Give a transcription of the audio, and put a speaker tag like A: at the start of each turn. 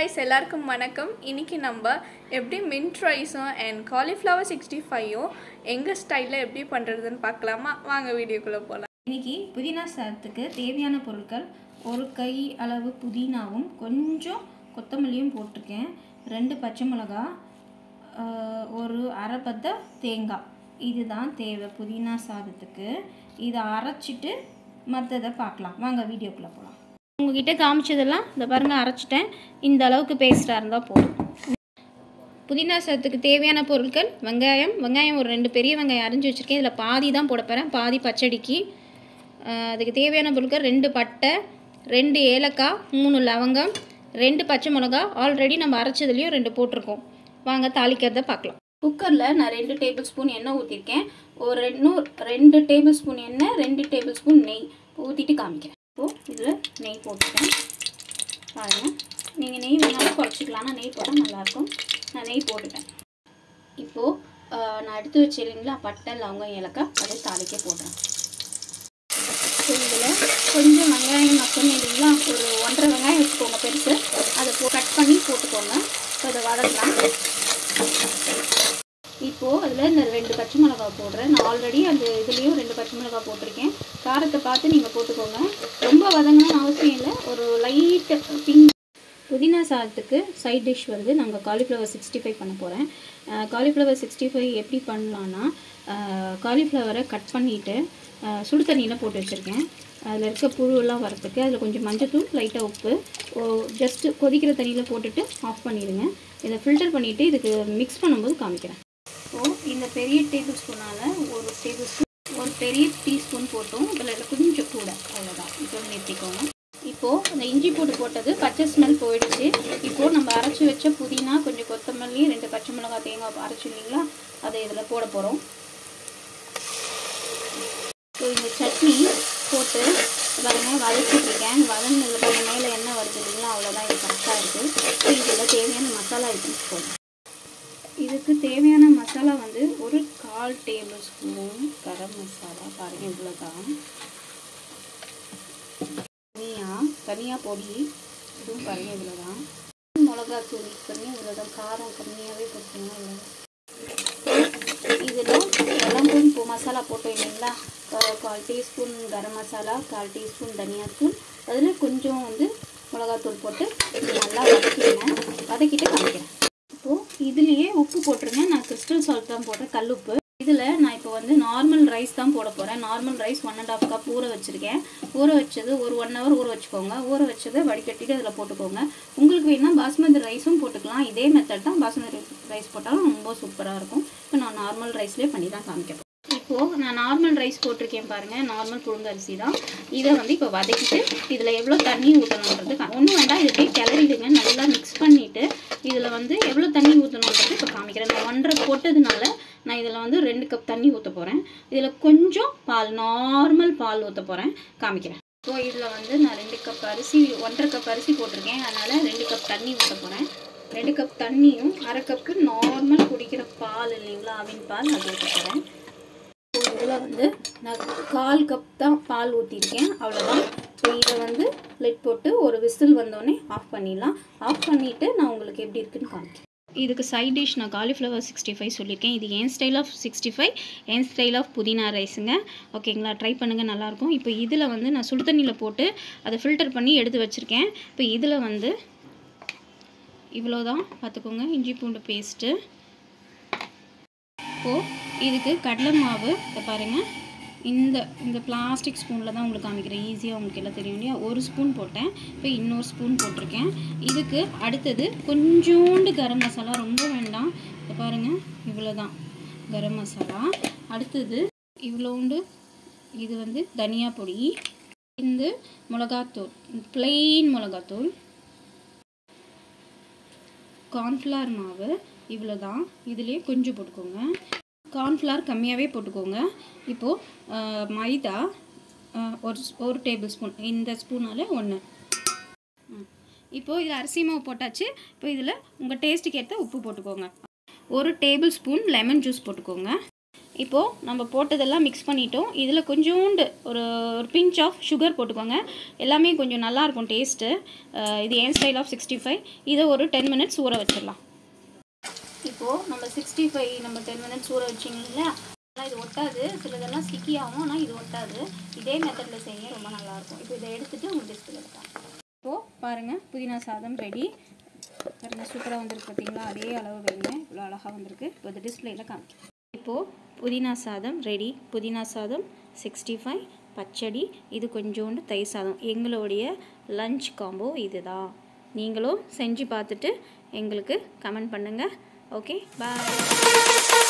A: guys எல்லாருக்கும் வணக்கம் இன்னைக்கு நம்ம எப்படி மின்ட் ரைஸும் அண்ட் காலிஃப்ளவர் சிக்ஸ்டி ஃபைவும் எங்கள் ஸ்டைலில் எப்படி பண்ணுறதுன்னு பார்க்கலாமா வாங்க வீடியோக்குள்ளே போகலாம்
B: இன்னைக்கு புதினா சாதத்துக்கு தேவையான பொருட்கள் ஒரு கை அளவு புதினாவும் கொஞ்சம் கொத்தமல்லியும் போட்டிருக்கேன் ரெண்டு பச்சை மிளகா ஆஹ், ஒரு அரை பத்த தேங்காய் இதுதான் தேவை புதினா சாதத்துக்கு இதை அரைச்சிட்டு மற்றதை பார்க்கலாம் வாங்க வீடியோக்குள்ளே போகலாம் உங்ககிட்ட காமிச்சதெல்லாம் இந்த பாருங்கள் அரைச்சிட்டேன் இந்த அளவுக்கு பேஸ்ட்டாக இருந்தால் போதும் புதினா சாதத்துக்கு தேவையான பொருட்கள் வெங்காயம் வெங்காயம் ஒரு ரெண்டு பெரிய வெங்காயம் அரிஞ்சு வச்சுருக்கேன் இதில் பாதி தான் போட போகிறேன் பாதி பச்சடிக்கு ஆஹ் அதுக்கு தேவையான பொருட்கள் ரெண்டு பட்டை ரெண்டு ஏலக்காய் மூணு லவங்கம் ரெண்டு பச்சை மிளகா ஆல்ரெடி நம்ம அரைச்சதுலேயும் ரெண்டு போட்டிருக்கோம் வாங்க தாளிக்கிறத பார்க்கலாம் குக்கரில் நான் ரெண்டு டேபிள் ஸ்பூன் எண்ணெய் ஊற்றிருக்கேன் ஒரு ரெண்டு ரெண்டு டேபிள் ஸ்பூன் எண்ணெய் ரெண்டு டேபிள் ஸ்பூன் நெய் ஊற்றிட்டு காமிக்கிறேன் இப்போது இதில் நெய் போட்டுட்டேன் பாருங்கள் நீங்கள் நெய் வேணாலும் குறைச்சிக்கலாம் ஆனால் நெய் போட்டால் நல்லாயிருக்கும் நான் நெய் போட்டுட்டேன் இப்போது நான் எடுத்து வச்சு இல்லைங்களா பட்டை லவங்கம் ஏலக்காய் அதை தாளிக்க போடுறேன் ஸோ இதில் கொஞ்சம் வெங்காயம் நான் சொன்னேன் இல்லைங்களா ஒரு ஒன்றரை வெங்காயம் வச்சுக்கோங்க பெருசு அதை போ கட் பண்ணி போட்டுக்கோங்க ஸோ அதை வதக்கலாம் இப்போது அதில் இந்த ரெண்டு பச்சை மிளகாய் போடுறேன் நான் ஆல்ரெடி அந்த இதுலேயும் ரெண்டு பச்சை மிளகாய் போட்டிருக்கேன் காரத்தை பார்த்து நீங்கள் போட்டுக்கோங்க ரொம்ப வதங்கணும்னு அவசியம் இல்லை ஒரு லைட்டு பிங்க் புதினா சாதத்துக்கு சைட் டிஷ் வந்து நாங்கள் காலிஃப்ளவர் சிக்ஸ்டி ஃபைவ் பண்ண போகிறேன் காலிஃப்ளவர் சிக்ஸ்டி ஃபைவ் எப்படி பண்ணலான்னா காலிஃப்ளவரை கட் பண்ணிவிட்டு சுடு தண்ணியில் போட்டு வச்சுருக்கேன் அதில் இருக்க புழுவெல்லாம் வரத்துக்கு அதில் கொஞ்சம் மஞ்சத்தூள் லைட்டாக உப்பு ஜஸ்ட்டு கொதிக்கிற தண்ணியில் போட்டுட்டு ஆஃப் பண்ணிடுங்க இதை ஃபில்டர் பண்ணிவிட்டு இதுக்கு மிக்ஸ் பண்ணும்போது காமிக்கிறேன் ஸோ இந்த பெரிய டேபிள் ஸ்பூனால் ஒரு டேபிள் ஸ்பூன் ஒரு பெரிய டீஸ்பூன் போட்டோம் இதில் கொஞ்சம் கூட அவ்வளோதான் இப்போ நிறுத்திக்கோங்க இப்போது அந்த இஞ்சி பூண்டு போட்டது பச்சை ஸ்மெல் போயிடுச்சு இப்போது நம்ம அரைச்சி வச்ச புதினா கொஞ்சம் கொத்தமல்லி ரெண்டு பச்சை மிளகாய் தேங்காய் அரைச்சி இல்லைங்களா அதை இதில் போட போகிறோம் ஸோ இந்த சட்னி போட்டு பாருங்க வதக்கிட்டுருக்கேன் வதங்கினதுல பாருங்க மேலே எண்ணெய் வருது இல்லைங்களா அவ்வளோதான் இது கரெக்டாக இருக்குது ஸோ இதில் தேவையான மசாலா ஐட்டம்ஸ் போடணும் இதுக்கு தேவையான மசாலா வந்து ஒரு கால் டேபிள் ஸ்பூன் கரம் மசாலா பாருங்கள் இவ்வளோ தான் தனியா தனியா பொடி இதுவும் பாருங்கள் இவ்வளோ தான் மிளகா தூள் பாருங்கள் இவ்வளோ தான் காரம் கம்மியாகவே போட்டுருங்க இவ்வளோ இதில் இளம்பூன் இப்போ மசாலா போட்டோம் இல்லைங்களா கா- கால் டீஸ்பூன் கரம் மசாலா கால் டீஸ்பூன் தனியாத்தூள் அதில் கொஞ்சம் வந்து மிளகாத்தூள் போட்டு இது நல்லா வதக்கிடுங்க வதக்கிட்டு காமிக்கிறேன் இப்போது இதுலேயே உப்பு போட்டுருங்க நான் கிறிஸ்டல் சால்ட் தான் போடுறேன் கல் உப்பு இதில் நான் இப்போ வந்து நார்மல் ரைஸ் தான் போட போகிறேன் normal rice one and half cup ஊற வச்சுருக்கேன் ஊற வச்சது ஒரு ஒன் ஹவர் ஊற வச்சுக்கோங்க ஊற வச்சதை வடிகட்டிட்டு அதில் போட்டுக்கோங்க உங்களுக்கு வேணால் பாஸ்மதி ரைஸும் போட்டுக்கலாம் இதே மெத்தட் தான் பாஸ்மதி ரைஸ் போட்டாலும் ரொம்ப சூப்பராக இருக்கும் இப்போ நான் நார்மல் ரைஸ்லேயே பண்ணி தான் காமிக்கிறேன் இப்போது நான் நார்மல் ரைஸ் போட்டிருக்கேன் பாருங்கள் நார்மல் புழுங்கரிசி தான் இதை வந்து இப்போ வதக்கிட்டு இதில் எவ்வளோ தண்ணி ஊற்றணுன்றது ஒன்றும் வேண்டாம் இது போய் கிளறிடுங்க நல்லா மிக்ஸ் பண்ணிவிட்டு இதில் வந்து எவ்வளோ தண்ணி ஊற்றணுன்றது இப்போ காமிக்கிறேன் நான் ஒன்றரை போட்டதுனால நான் இதில் வந்து ரெண்டு கப் தண்ணி ஊற்ற போகிறேன் இதில் கொஞ்சம் பால் நார்மல் பால் ஊற்ற போகிறேன் காமிக்கிறேன் ஸோ இதில் வந்து நான் ரெண்டு கப் அரிசி ஒன்றரை கப் அரிசி போட்டிருக்கேன் அதனால் ரெண்டு கப் தண்ணி ஊற்ற போகிறேன் ரெண்டு கப் தண்ணியும் அரை கப்பு நார்மல் குடிக்கிற பால் இல்லைங்களா அவின் பால் அது ஊற்ற போகிறேன் ஸோ இதில் வந்து நான் கால் கப் தான் பால் ஊற்றிருக்கேன் அவ்வளோதான் ஸோ இதை வந்து லிட் போட்டு ஒரு விசில் வந்தோடனே ஆஃப் பண்ணிடலாம் ஆஃப் பண்ணிவிட்டு நான் உங்களுக்கு எப்படி இருக்குன்னு காமிக்கிறேன் இதுக்கு சைட் டிஷ் நான் காலிஃப்ளவர் சிக்ஸ்டி ஃபைவ் சொல்லியிருக்கேன் இது என் ஸ்டைல் ஆஃப் சிக்ஸ்டி ஃபைவ் என் ஸ்டைல் ஆஃப் புதினா ரைஸுங்க ஓகேங்களா ட்ரை பண்ணுங்கள் நல்லாயிருக்கும் இப்போ இதில் வந்து நான் சுடு தண்ணியில் போட்டு அதை ஃபில்டர் பண்ணி எடுத்து வச்சுருக்கேன் இப்போ இதில் வந்து இவ்வளோ தான் பார்த்துக்கோங்க இஞ்சி பூண்டு பேஸ்ட்டு இப்போது இதுக்கு கடலை மாவு இதை பாருங்கள் இந்த இந்த பிளாஸ்டிக் ஸ்பூனில் தான் உங்களுக்கு காமிக்கிறேன் ஈஸியாக உங்களுக்கு எல்லாம் தெரியும் இல்லையா ஒரு ஸ்பூன் போட்டேன் இப்போ இன்னொரு ஸ்பூன் போட்டிருக்கேன் இதுக்கு அடுத்தது கொஞ்சோண்டு கரம் மசாலா ரொம்ப வேண்டாம் இதை பாருங்கள் இவ்வளோ தான் கரம் மசாலா அடுத்தது இவ்வளோண்டு இது வந்து தனியா பொடி இந்த மிளகாத்தூள் plain மிளகாத்தூள் கார்ன்ஃப்ளவர் மாவு இவ்வளோ தான் இதுலேயே கொஞ்சம் போட்டுக்கோங்க கார்ன்ஃப்ளவர் கம்மியாகவே போட்டுக்கோங்க இப்போது மைதா அஹ், ஒரு ஸ்- ஒரு டேபிள் ஸ்பூன் இந்த ஸ்பூனால் ஒன்று இப்போது இதில் அரிசி மாவு போட்டாச்சு இப்போ இதில் உங்கள் டேஸ்ட்டுக்கு ஏற்ற உப்பு போட்டுக்கோங்க ஒரு டேபிள் ஸ்பூன் லெமன் ஜூஸ் போட்டுக்கோங்க இப்போது நம்ம போட்டதெல்லாம் மிக்ஸ் பண்ணிட்டோம் இதில் கொஞ்சோண்டு ஒரு ஒரு பிஞ்ச் ஆஃப் சுகர் போட்டுக்கோங்க எல்லாமே கொஞ்சம் நல்லாயிருக்கும் டேஸ்ட்டு இது ஏன் ஸ்டைல் ஆஃப் சிக்ஸ்டி ஃபைவ் இதை ஒரு டென் மினிட்ஸ் ஊற வச்சிடலாம் இப்போது நம்ம சிக்ஸ்டி ஃபைவ் நம்ம டென் மினிட்ஸ் ஊற வச்சிங்களா ஆனால் இது ஒட்டாது சிலதெல்லாம் ஸ்டிக்கி ஆகும் ஆனால் இது ஒட்டாது இதே மெத்தடில் செய்ய ரொம்ப நல்லாயிருக்கும் இப்போ இதை எடுத்துகிட்டு உங்களுக்கு டிஸ்பிளே எடுக்கலாம் இப்போது பாருங்கள் புதினா சாதம் ரெடி பாருங்கள் சூப்பராக வந்திருக்கு பார்த்தீங்களா அதே அளவு வைங்க இவ்வளோ அழகாக வந்திருக்கு இப்போ இது டிஸ்பிளேயில் காமிக்கிறேன் இப்போது புதினா சாதம் ரெடி புதினா சாதம் சிக்ஸ்டி ஃபைவ் பச்சடி இது கொஞ்சோண்டு தயிர் சாதம் எங்களுடைய லஞ்ச் காம்போ இதுதான் நீங்களும் செஞ்சு பார்த்துட்டு எங்களுக்கு கமெண்ட் பண்ணுங்கள் ஓகே பாய்